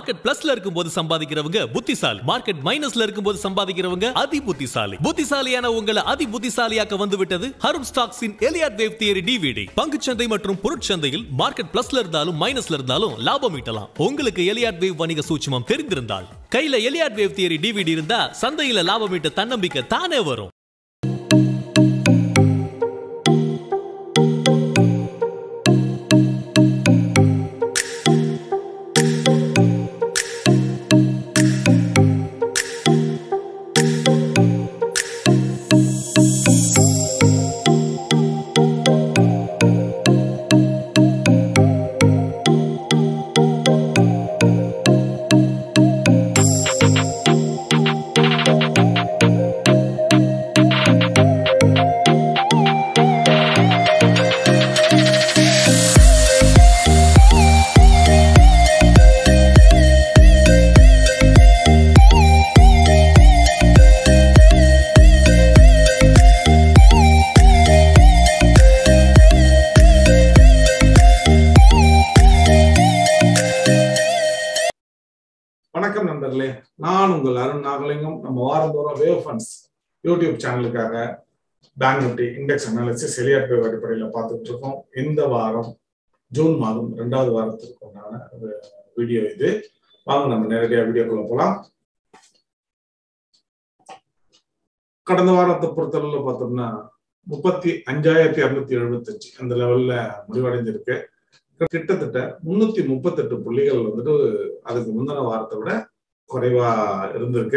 market பிளஸ்ல இருக்கும்போது சம்பாதிக்கிறவங்க புத்திசாலி market மைனஸ்ல இருக்கும்போது சம்பாதிக்கிறவங்க அதி புத்திசாலி புத்திசாலியான உங்களை அதி புத்திசாலியாக்க வந்து விட்டது ஹரும் ஸ்டாக்ஸின் எலியாட் வேவ் தியரி டிவிடி பங்குச்சந்தை மற்றும் பொருட்சந்தையில் மார்க்கெட் பிளஸ்ல இருந்தாலும் மைனஸ்ல இருந்தாலும் லாபம் ஈட்டலாம் உங்களுக்கு எலியாட் வேவ் வணிக சூட்சமம் தெரிந்திருந்தால் கையில எலியாட் வேவ் தியரி டிவிடி இருந்தா சந்தையில லாபம் ஈட்ட தன்னம்பிக்கை தானே வரும் வணக்கம் நண்பர்களே நான் உங்கள் அருண் நாகலிங்கம் நம்ம வாரந்தோறும் வேவ் ஃபண்ட்ஸ் யூடியூப் சேனலுக்காக bank nifty index analysis Elliott wave அடிப்படையில் பார்த்துட்டு இருக்கோம் இந்த வாரம் ஜூன் மாதம் ரெண்டாவது வாரத்திற்கு உண்டான ஒரு வீடியோ இது வாங்க நம்ம நேரடியாக வீடியோக்குள்ள போகலாம் கடந்த வாரத்தை பொறுத்தளவில் பார்த்தோம்னா முப்பத்தி அஞ்சாயிரத்தி அறுநூத்தி எழுபத்தஞ்சு அந்த லெவல்ல முடிவடைஞ்சிருக்கு கிட்டத்தட்ட முன்னூத்தி முப்பத்தெட்டு புள்ளிகள் வந்துட்டு அதுக்கு முந்தின வாரத்தை விட குறைவா இருந்திருக்கு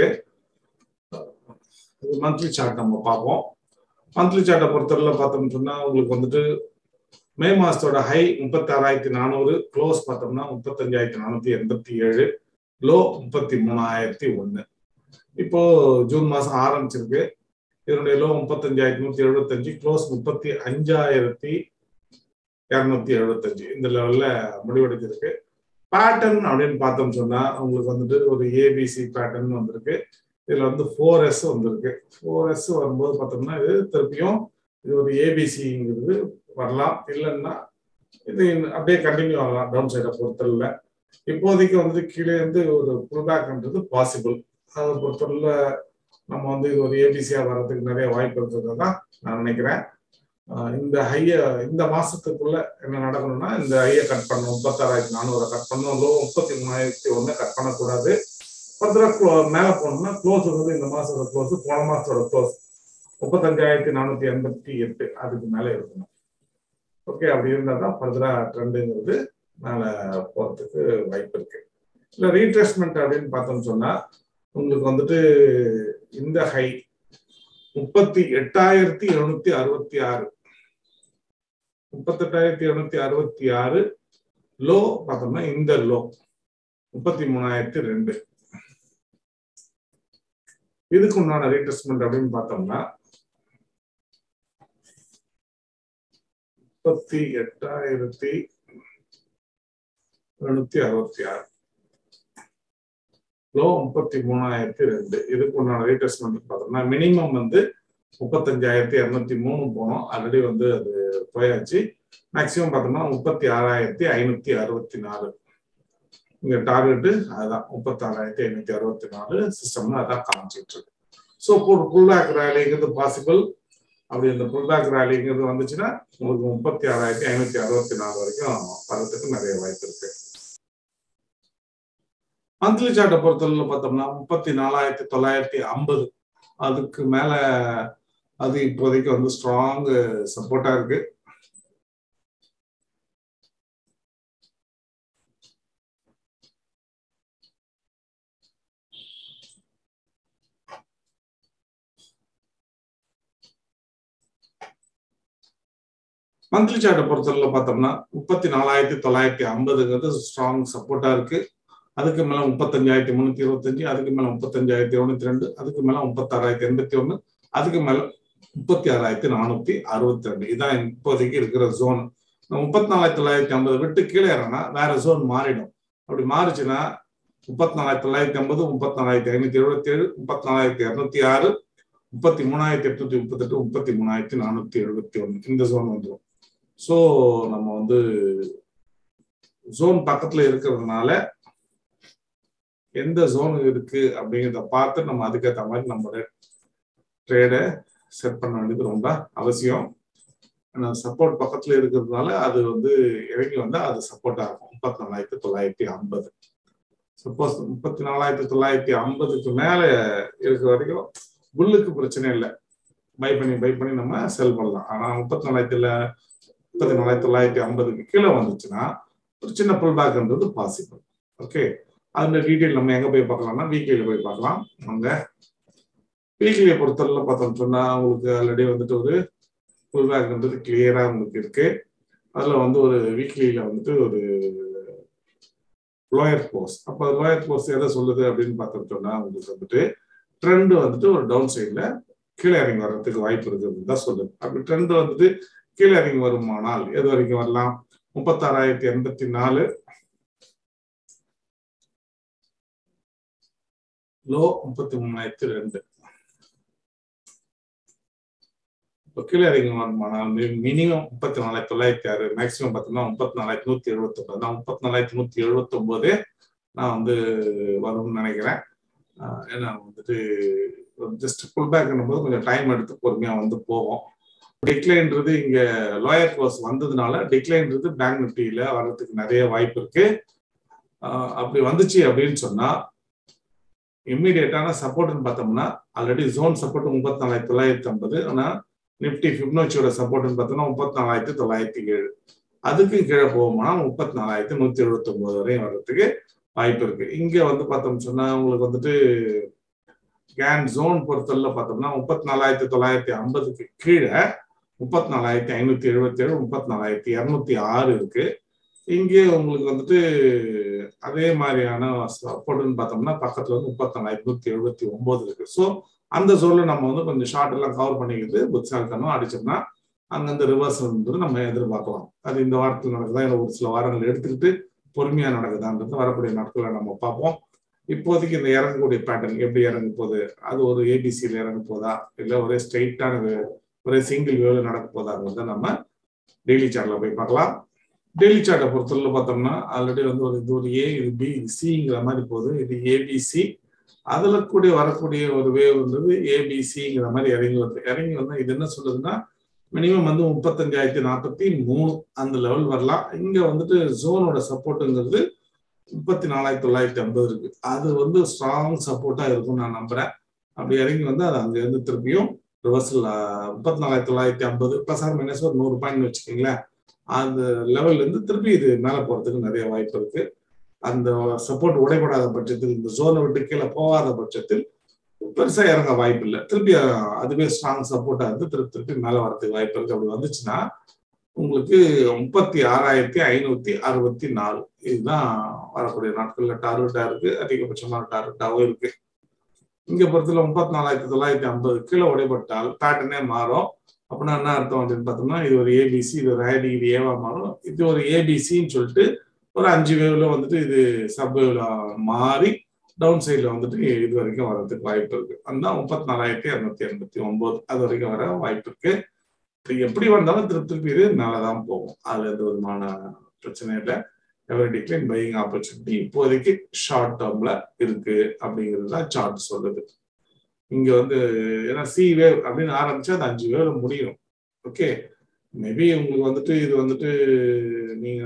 மந்த்லி சார்ட் நம்ம பார்ப்போம் மந்த்லி சார்ட்டை பொறுத்தவரை பார்த்தோம்னு சொன்னா உங்களுக்கு வந்துட்டு மே மாசத்தோட ஹை முப்பத்தி ஆறாயிரத்தி நானூறு க்ளோஸ் பார்த்தோம்னா முப்பத்தஞ்சாயிரத்தி நானூத்தி எண்பத்தி ஏழு லோ முப்பத்தி மூணாயிரத்தி ஒண்ணு இப்போ ஜூன் மாசம் ஆரம்பிச்சிருக்கு இதனுடைய லோ முப்பத்தஞ்சாயிரத்தி நூத்தி எழுபத்தஞ்சு க்ளோஸ் முப்பத்தி அஞ்சாயிரத்தி இரநூத்தி எழுபத்தஞ்சு இந்த லெவல்ல முடிவடைஞ்சிருக்கு பேட்டர்ன் அப்படின்னு பார்த்தோம் சொன்னா உங்களுக்கு வந்துட்டு ஒரு ஏபிசி பேட்டர்ன் வந்திருக்கு இதுல வந்து ஃபோர் எஸ் வந்திருக்கு ஃபோர் எஸ் வரும்போது பார்த்தோம்னா இது திருப்பியும் இது ஒரு ஏபிசிங்கிறது வரலாம் இல்லைன்னா இது அப்படியே கண்டினியூ ஆகலாம் டவுன் சைடை பொறுத்தல இப்போதைக்கு வந்து கீழே இருந்து ஒரு புல் பேக்ன்றது பாசிபிள் அதை பொறுத்தவரையில நம்ம வந்து இது ஒரு ஏபிசியா வர்றதுக்கு நிறைய வாய்ப்பு இருக்கிறதா தான் நான் நினைக்கிறேன் இந்த ஹைய இந்த மாசத்துக்குள்ள என்ன நடக்கணும்னா இந்த ஹைய கட் பண்ணணும் முப்பத்தாறாயிரத்தி நானூறு கட் பண்ணணும் லோ முப்பத்தி மூணாயிரத்தி ஒண்ணு கட் பண்ணக்கூடாது பத்து மேல போனோம்னா க்ளோஸ் வந்து இந்த மாசத்தோட க்ளோஸ் போன மாசத்தோட க்ளோஸ் முப்பத்தஞ்சாயிரத்தி நானூத்தி எண்பத்தி எட்டு அதுக்கு மேல இருக்கணும் ஓகே அப்படி இருந்தா தான் ஃபர்தரா ட்ரெண்டுங்கிறது மேல போறதுக்கு வாய்ப்பு இருக்கு இல்ல ரீட்ரெஸ்மெண்ட் அப்படின்னு பார்த்தோம்னு சொன்னா உங்களுக்கு வந்துட்டு இந்த ஹை முப்பத்தி எட்டாயிரத்தி எழுநூத்தி அறுபத்தி ஆறு முப்பத்தெட்டாயிரத்தி எழுநூத்தி அறுபத்தி ஆறு லோ பார்த்தோம்னா இந்த லோ முப்பத்தி மூணாயிரத்தி ரெண்டு இதுக்கு உண்டான ரீட்ரெஸ்மெண்ட் அப்படின்னு பார்த்தோம்னா முப்பத்தி எட்டாயிரத்தி எழுநூத்தி அறுபத்தி ஆறு லோ முப்பத்தி மூணாயிரத்தி ரெண்டு இதுக்கு உண்டான ரீட்ரெஸ்மெண்ட் பார்த்தோம்னா மினிமம் வந்து முப்பத்தஞ்சாயிரத்தி இரநூத்தி மூணு போனோம் ஆல்ரெடி வந்து அது போயாச்சு மேக்சிமம் பார்த்தோம்னா முப்பத்தி ஆறாயிரத்தி ஐநூத்தி அறுபத்தி நாலு இங்க டார்கெட்டு அதுதான் முப்பத்தி ஆறாயிரத்தி ஐநூத்தி அறுபத்தி நாலு சிஸ்டம்னு அதான் காமிச்சிட்டு இருக்கு ஸோ ஒரு புல் பேக் ரேலிங்கிறது பாசிபிள் அப்படி இந்த புல் பேக் ரேலிங்கிறது வந்துச்சுன்னா உங்களுக்கு முப்பத்தி ஆறாயிரத்தி ஐநூத்தி அறுபத்தி நாலு வரைக்கும் வரதுக்கு நிறைய வாய்ப்பு இருக்கு மந்த்லி சார்ட்டை பொறுத்தவரை பார்த்தோம்னா முப்பத்தி நாலாயிரத்தி தொள்ளாயிரத்தி ஐம்பது அதுக்கு மேல அது இப்போதைக்கு வந்து ஸ்ட்ராங் சப்போர்ட்டா இருக்கு மந்த்லி சார்ட்டை பொறுத்தவரை பார்த்தோம்னா முப்பத்தி நாலாயிரத்தி தொள்ளாயிரத்தி ஐம்பதுங்கிறது ஸ்ட்ராங் சப்போர்ட்டா இருக்கு அதுக்கு மேல முப்பத்தஞ்சாயிரத்தி முன்னூத்தி இருபத்தஞ்சு அதுக்கு மேல முப்பத்தஞ்சாயிரத்தி எழுநூத்தி ரெண்டு அதுக்கு மேல முப்பத்தாறாயிரத்தி எண்பத்தி ஒண்ணு அதுக்கு மேல முப்பத்தி ஆறாயிரத்தி நானூத்தி அறுபத்தி ரெண்டு இதான் இப்போதைக்கு இருக்கிற ஜோன் முப்பத்தி நாலாயிரத்தி தொள்ளாயிரத்தி ஐம்பது விட்டு கீழே இறங்கினா வேற ஜோன் மாறிடும் அப்படி மாறுச்சுன்னா முப்பத்தி நாலாயிரத்தி தொள்ளாயிரத்தி ஐம்பது முப்பத்தி நாலாயிரத்தி ஐநூத்தி எழுபத்தி ஏழு முப்பத்தி நாலாயிரத்தி இரநூத்தி ஆறு முப்பத்தி மூணாயிரத்தி எட்நூத்தி முப்பத்தெட்டு முப்பத்தி மூணாயிரத்தி நானூத்தி எழுபத்தி ஒண்ணு இந்த ஜோன் வந்துடும் ஸோ நம்ம வந்து ஜோன் பக்கத்துல இருக்கிறதுனால எந்த ஜோன் இருக்கு அப்படிங்கிறத பார்த்து நம்ம அதுக்கேற்ற மாதிரி நம்மளோட ட்ரேடை செட் பண்ண வேண்டியது ரொம்ப அவசியம் சப்போர்ட் பக்கத்துல இருக்கிறதுனால அது வந்து இறங்கி வந்தா அது சப்போர்ட்டா இருக்கும் முப்பத்தி நாலாயிரத்தி தொள்ளாயிரத்தி ஐம்பது சப்போஸ் முப்பத்தி நாலாயிரத்தி தொள்ளாயிரத்தி ஐம்பதுக்கு மேல இருக்கிற வரைக்கும் புல்லுக்கு பிரச்சனை இல்லை பை பண்ணி பை பண்ணி நம்ம செல் பண்ணலாம் ஆனா முப்பத்தி நாலாயிரத்துல முப்பத்தி நாலாயிரத்தி தொள்ளாயிரத்தி ஐம்பதுக்கு கீழே வந்துச்சுன்னா ஒரு சின்ன புல் பேக்ன்றது பாசிபிள் ஓகே அந்த டீட்டெயில் நம்ம எங்க போய் பார்க்கலாம்னா வீக்லியில போய் பார்க்கலாம் அங்க வீக்லியை பொறுத்தவரை பார்த்தோம்னு சொன்னா உங்களுக்கு ஆல்ரெடி வந்துட்டு ஒரு புல் பேக்ன்றது கிளியரா உங்களுக்கு இருக்கு அதுல வந்து ஒரு வீக்லியில வந்துட்டு ஒரு லோயர் போர்ஸ் அப்போ லோயர் போர்ஸ் எதை சொல்லுது அப்படின்னு பார்த்தோம்னு சொன்னா உங்களுக்கு வந்துட்டு ட்ரெண்ட் வந்துட்டு ஒரு டவுன் சைட்ல கீழே இறங்கி வர்றதுக்கு வாய்ப்பு இருக்குதுன்னு தான் சொல்லுது அப்படி ட்ரெண்ட் வந்துட்டு கீழே இறங்கி வருமானால் எது வரைக்கும் வரலாம் முப்பத்தாறாயிரத்தி எண்பத்தி நாலு லோ முப்பத்தி மூணாயிரத்தி ரெண்டு இப்போ கீழே இறங்கி வருமானால் மினிமம் முப்பத்தி நாலாயிரத்தி தொள்ளாயிரத்தி ஆறு மேக்ஸிமம் பார்த்தோம்னா முப்பத்தி நாலாயிரத்தி நூத்தி எழுபத்தி ஒன்பது நான் முப்பத்தி நாலாயிரத்தி நூத்தி எழுபத்தி ஒன்பது நான் வந்து வரும்னு நினைக்கிறேன் ஏன்னா வந்துட்டு ஜஸ்ட் புல் பேக் போது கொஞ்சம் டைம் எடுத்து பொறுமையா வந்து போவோம் டிக்ளைன்றது இங்க லோயர் க்ளோஸ் வந்ததுனால டிக்ளைன்றது பேங்க் நிப்டியில வர்றதுக்கு நிறைய வாய்ப்பு இருக்கு அப்படி வந்துச்சு அப்படின்னு சொன்னா இம்மிடியட்டான சப்போர்ட்னு பார்த்தோம்னா ஆல்ரெடி ஜோன் சப்போர்ட் முப்பத்தி நாலாயிரத்தி தொள்ளாயிரத்தி ஐம்பது ஆனா நிப்டி ஃபிப்னோச்சியோட சப்போர்ட்னு பார்த்தோம்னா முப்பத்தி நாலாயிரத்தி தொள்ளாயிரத்தி ஏழு அதுக்கு கீழே போகும்னா முப்பத்தி நாலாயிரத்தி நூத்தி எழுபத்தி ஒன்பது வரையும் வர்றதுக்கு வாய்ப்பு இருக்கு இங்க வந்து பார்த்தோம்னு சொன்னா உங்களுக்கு வந்துட்டு கேன் ஜோன் பொறுத்தவரை பார்த்தோம்னா முப்பத்தி நாலாயிரத்தி தொள்ளாயிரத்தி ஐம்பதுக்கு கீழே முப்பத்தி நாலாயிரத்தி ஐநூத்தி எழுபத்தி ஏழு முப்பத்தி நாலாயிரத்தி இரநூத்தி ஆறு இருக்கு இங்கே உங்களுக்கு வந்துட்டு அதே மாதிரியான சப்போர்ட்னு பார்த்தோம்னா பக்கத்துல வந்து முப்பத்தி நாலாயிரத்தி நூத்தி எழுபத்தி ஒன்பது இருக்கு ஸோ அந்த ஜோன்ல நம்ம வந்து கொஞ்சம் ஷார்ட் எல்லாம் கவர் பண்ணிக்கிட்டு புட்சால்கனும் அடிச்சோம்னா அந்தந்த ரிவர்ஸ் வந்து நம்ம எதிர்பார்க்கலாம் அது இந்த வாரத்தில் நடக்குதா இல்லை ஒரு சில வாரங்கள் எடுத்துக்கிட்டு பொறுமையா நடக்குதான்றது வரக்கூடிய நாட்களை நம்ம பார்ப்போம் இப்போதைக்கு இந்த இறங்கக்கூடிய பேட்டர்ன் எப்படி இறங்க போகுது அது ஒரு ஏபிசியில் இறங்க போதா இல்லை ஒரே ஸ்ட்ரைட்டான ஒரே சிங்கிள் வேவ்ல நடக்க போதாங்கிறத நம்ம டெய்லி சார்ட்ல போய் பார்க்கலாம் டெய்லி சார்ட்டை பொறுத்தவரை பார்த்தோம்னா ஆல்ரெடி வந்து ஒரு இது ஒரு ஏ இது பி இது சிங்கிற மாதிரி போகுது இது ஏபிசி அதுல கூட வரக்கூடிய ஒரு வேவ் வந்தது ஏபிசிங்கிற மாதிரி இறங்கி வருது இறங்கி வந்தா இது என்ன சொல்லுதுன்னா மினிமம் வந்து முப்பத்தஞ்சாயிரத்தி நாற்பத்தி மூணு அந்த லெவல் வரலாம் இங்க வந்துட்டு ஜோனோட சப்போர்ட்டுங்கிறது முப்பத்தி நாலாயிரத்தி தொள்ளாயிரத்தி ஐம்பது இருக்கு அது வந்து ஸ்ட்ராங் சப்போர்ட்டா இருக்கும்னு நான் நம்புறேன் அப்படி இறங்கி வந்து அது அங்க இருந்து திருப்பியும் ரிவர்சல் முப்பத்தி நாலாயிரத்தி தொள்ளாயிரத்தி ஐம்பது பிளஸ் ஆர் மைனஸ் ஒரு நூறு பாயிண்ட் வச்சுக்கோங்களேன் அந்த லெவல்ல இருந்து திருப்பி இது மேல போறதுக்கு நிறைய வாய்ப்பு இருக்கு அந்த சப்போர்ட் உடைபடாத பட்சத்தில் இந்த ஜோனை விட்டு கீழே போகாத பட்சத்தில் பெருசா இறங்க வாய்ப்பு இல்லை திருப்பி அதுவே ஸ்ட்ராங் சப்போர்ட்டா இருந்து திருப்பி திருப்பி மேல வரதுக்கு வாய்ப்பு இருக்கு அப்படி வந்துச்சுன்னா உங்களுக்கு முப்பத்தி ஆறாயிரத்தி ஐநூத்தி அறுபத்தி நாலு இதுதான் வரக்கூடிய நாட்கள்ல டார்கெட்டா இருக்கு அதிகபட்சமான டார்கெட்டாவும் இருக்கு இங்க பொறுத்தல முப்பத்தி நாலாயிரத்தி தொள்ளாயிரத்தி ஐம்பது கீழே உடைபட்டால் பேட்டர்னே மாறும் அப்படின்னா என்ன அர்த்தம் அப்படின்னு பார்த்தோம்னா இது ஒரு ஏபிசி இது ஒரு ஐடி இது ஏவா மாறும் இது ஒரு ஏபிசின்னு சொல்லிட்டு ஒரு அஞ்சு வேவ்ல வந்துட்டு இது சப் வேவ்ல மாறி டவுன் சைட்ல வந்துட்டு இது வரைக்கும் வர்றதுக்கு வாய்ப்பு இருக்கு அந்த முப்பத்தி நாலாயிரத்தி இரநூத்தி எண்பத்தி ஒன்பது அது வரைக்கும் வர வாய்ப்பு இருக்கு எப்படி வந்தாலும் திருப்பி திருப்பி இது மேலதான் போகும் அதுல எந்த விதமான பிரச்சனை இல்லை எவரி டிக்ளைன் பையிங் ஆப்பர்ச்சுனிட்டி இப்போதைக்கு ஷார்ட் டேர்ம்ல இருக்கு அப்படிங்கிறது தான் சார்ட் சொல்லுது இங்க வந்து ஏன்னா சி வேவ் அப்படின்னு ஆரம்பிச்சா அது அஞ்சு வேவ்ல முடியும் ஓகே மேபி உங்களுக்கு வந்துட்டு இது வந்துட்டு நீங்க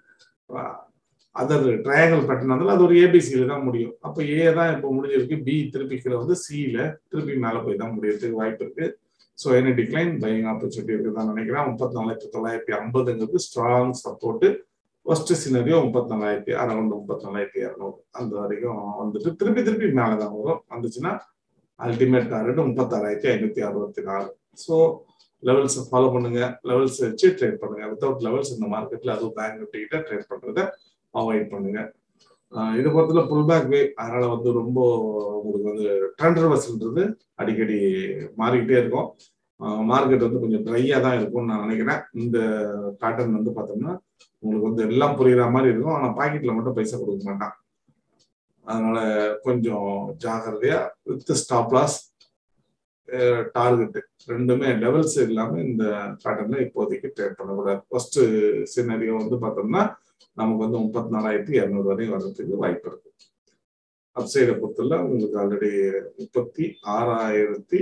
அதர் ட்ரையாங்கல் பேட்டர்ன் இருந்தாலும் அது ஒரு ஏபிசியில தான் முடியும் அப்போ ஏ தான் இப்போ முடிஞ்சிருக்கு பி திருப்பி கீழே வந்து சியில திருப்பி மேலே போய் தான் முடியறதுக்கு வாய்ப்பு இருக்கு ஸோ என்ன டிக்ளைன் பையிங் ஆப்பர்ச்சுனிட்டி இருக்குதான் நினைக்கிறேன் முப்பத்தி நாலாயிரத்தி தொள்ளாயிரத்தி ஐம்பதுங்கிறது ஸ்ட்ராங் சப்போர்ட்டு ஃபர்ஸ்ட் சினரியோ முப்பத்தி நாலாயிரத்தி அரௌண்ட் முப்பத்தி நாலாயிரத்தி இரநூறு அந்த வரைக்கும் வந்துட்டு திருப்பி திருப்பி மேலே தான் வரும் வந்துச்சுன்னா அல்டிமேட் டார்கெட் முப்பத்தாறாயிரத்தி ஐநூத்தி அறுபத்தி நாலு ஸோ லெவல்ஸை ஃபாலோ பண்ணுங்க லெவல்ஸ் வச்சு ட்ரேட் பண்ணுங்க வித்தவுட் லெவல்ஸ் இந்த மார்க்கெட்ல அதுவும் பேங்க் நிஃப்டிகிட்ட ட்ரேட் பண்றத அவாய்ட் பண்ணுங்க இது பொறுத்தல புல் பேக் வே அதனால வந்து ரொம்ப உங்களுக்கு வந்து ட்ரெண்ட் ரிவர்ஸ்ன்றது அடிக்கடி மாறிக்கிட்டே இருக்கும் மார்க்கெட் வந்து கொஞ்சம் ட்ரையா தான் இருக்கும்னு நான் நினைக்கிறேன் இந்த பேட்டர்ன் வந்து பார்த்தோம்னா உங்களுக்கு வந்து எல்லாம் புரியுற மாதிரி இருக்கும் ஆனால் பாக்கெட்ல மட்டும் பைசா கொடுக்க மாட்டான் அதனால கொஞ்சம் ஜாகிரதையா வித் ஸ்டாப் லாஸ் டார்கெட் ரெண்டுமே லெவல்ஸ் இல்லாம இந்த பேட்டர்ன்ல இப்போதைக்கு ட்ரேட் பண்ணக்கூடாது ஃபர்ஸ்ட் சினரியோ வந்து பார்த்தோம்னா நமக்கு வந்து முப்பத்தி நாலாயிரத்தி இரநூறு வரையும் வர்றதுக்கு வாய்ப்பு இருக்கு அப்சைடை பொறுத்தல உங்களுக்கு ஆல்ரெடி முப்பத்தி ஆறாயிரத்தி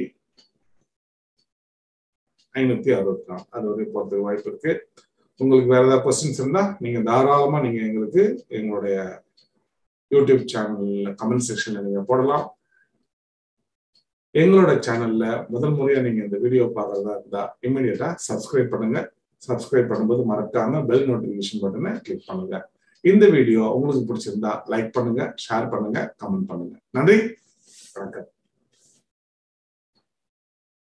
ஐநூத்தி அறுபத்தி நாலு அது வரையும் போறதுக்கு வாய்ப்பு இருக்கு உங்களுக்கு வேற ஏதாவது கொஸ்டின்ஸ் இருந்தா நீங்க தாராளமா நீங்க எங்களுக்கு எங்களுடைய யூடியூப் சேனல்ல கமெண்ட் செக்ஷன்ல நீங்க போடலாம் எங்களோட சேனல்ல முதல் முறையா நீங்க இந்த வீடியோ பார்க்கறதா இருந்தா இம்மிடியட்டா சப்ஸ்கிரைப் பண்ணுங்க சப்ஸ்கிரைப் பண்ணும்போது மறக்காம பெல் நோட்டிபிகேஷன் பட்டனை கிளிக் பண்ணுங்க இந்த வீடியோ உங்களுக்கு பிடிச்சிருந்தா லைக் பண்ணுங்க ஷேர் பண்ணுங்க கமெண்ட் பண்ணுங்க நன்றி வணக்கம்